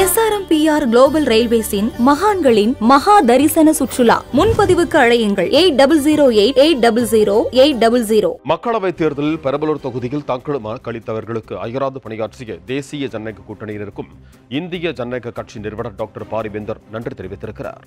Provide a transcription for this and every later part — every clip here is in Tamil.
எஸ்ஆர்எம்பிஆர் குளோபல் ரயில்வேஸின் மகான்களின் மகா தரிசன சுற்றுலா முன்பதிவுக்கு அழையுங்கள் eight double zero eight eight double zero eight double zero மக்களவைத் தேர்தலில் பெரம்பலூர் தொகுதியில் தங்களும் வாக்களித்தவர்களுக்கு அயராது பணியாற்றிய தேசிய ஜனநாயக கூட்டணியினருக்கும் இந்திய ஜனநாயக கட்சி நிறுவனர் டாக்டர் பாரிவேந்தர் நன்றி தெரிவித்திருக்கிறார்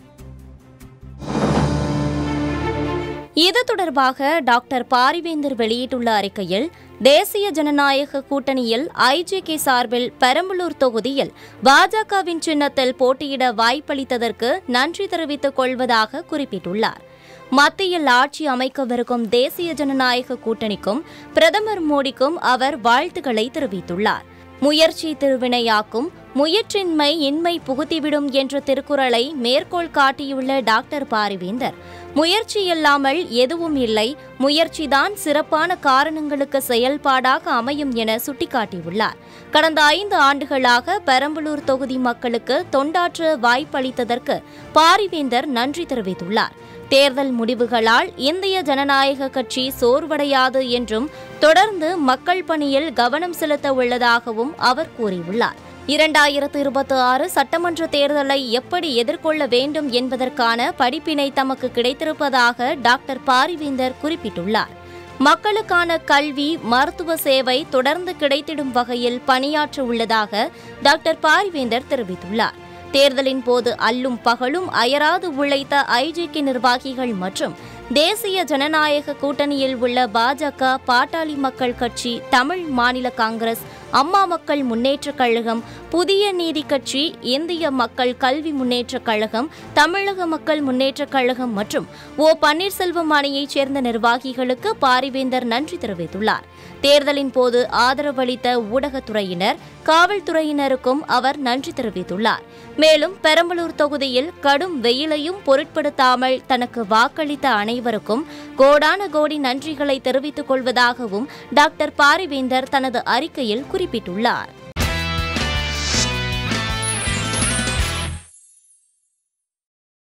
இது தொடர்பாக டாக்டர் பாரிவேந்தர் வெளியிட்டுள்ள அறிக்கையில் தேசிய ஜனநாயக கூட்டணியில் ஐஜேகே சார்பில் பெரம்பலூர் தொகுதியில் பாஜகவின் சின்னத்தில் போட்டியிட வாய்ப்பளித்ததற்கு நன்றி தெரிவித்துக் கொள்வதாக குறிப்பிட்டுள்ளார் மத்தியில் ஆட்சி அமைக்கவிருக்கும் தேசிய ஜனநாயக கூட்டணிக்கும் பிரதமர் மோடிக்கும் அவர் வாழ்த்துக்களை தெரிவித்துள்ளார் முயற்சி திருவினையாக்கும் முயற்றின்மை இன்மை புகுத்திவிடும் என்ற திருக்குறளை மேற்கோள் காட்டியுள்ள டாக்டர் பாரிவேந்தர் முயற்சி இல்லாமல் எதுவும் இல்லை முயற்சிதான் சிறப்பான காரணங்களுக்கு செயல்பாடாக அமையும் என சுட்டிக்காட்டியுள்ளார் கடந்த ஐந்து ஆண்டுகளாக பெரம்பலூர் தொகுதி மக்களுக்கு தொண்டாற்ற வாய்ப்பளித்ததற்கு பாரிவேந்தர் நன்றி தெரிவித்துள்ளார் தேர்தல் முடிவுகளால் இந்திய ஜனநாயக கட்சி சோர்வடையாது என்றும் தொடர்ந்து மக்கள் பணியில் கவனம் செலுத்த உள்ளதாகவும் அவர் கூறியுள்ளார் இரண்டாயிரத்து இருபத்தி ஆறு சட்டமன்ற தேர்தலை எப்படி எதிர்கொள்ள வேண்டும் என்பதற்கான படிப்பினை தமக்கு கிடைத்திருப்பதாக டாக்டர் பாரிவேந்தர் குறிப்பிட்டுள்ளார் மக்களுக்கான கல்வி மருத்துவ சேவை தொடர்ந்து கிடைத்திடும் வகையில் பணியாற்ற உள்ளதாக டாக்டர் பாரிவேந்தர் தெரிவித்துள்ளார் தேர்தலின் போது அல்லும் பகலும் அயராது உழைத்த ஐஜேகே நிர்வாகிகள் மற்றும் தேசிய ஜனநாயக கூட்டணியில் உள்ள பாஜக பாட்டாளி மக்கள் கட்சி தமிழ் மாநில காங்கிரஸ் அம்மா மக்கள் முன்னேற்றக் கழகம் புதிய நீதி கட்சி இந்திய மக்கள் கல்வி முன்னேற்றக் கழகம் தமிழக மக்கள் முன்னேற்றக் கழகம் மற்றும் ஓ பன்னீர்செல்வம் அணியைச் சேர்ந்த நிர்வாகிகளுக்கு பாரிவேந்தர் நன்றி தெரிவித்துள்ளார் தேர்தலின் போது ஆதரவளித்த ஊடகத்துறையினர் காவல்துறையினருக்கும் அவர் நன்றி தெரிவித்துள்ளார் மேலும் பெரம்பலூர் தொகுதியில் கடும் வெயிலையும் பொருட்படுத்தாமல் தனக்கு வாக்களித்த அனைவருக்கும் கோடான கோடி நன்றிகளை தெரிவித்துக் கொள்வதாகவும் டாக்டர் பாரிவேந்தர் தனது அறிக்கையில் குறிப்பிட்டுள்ளார்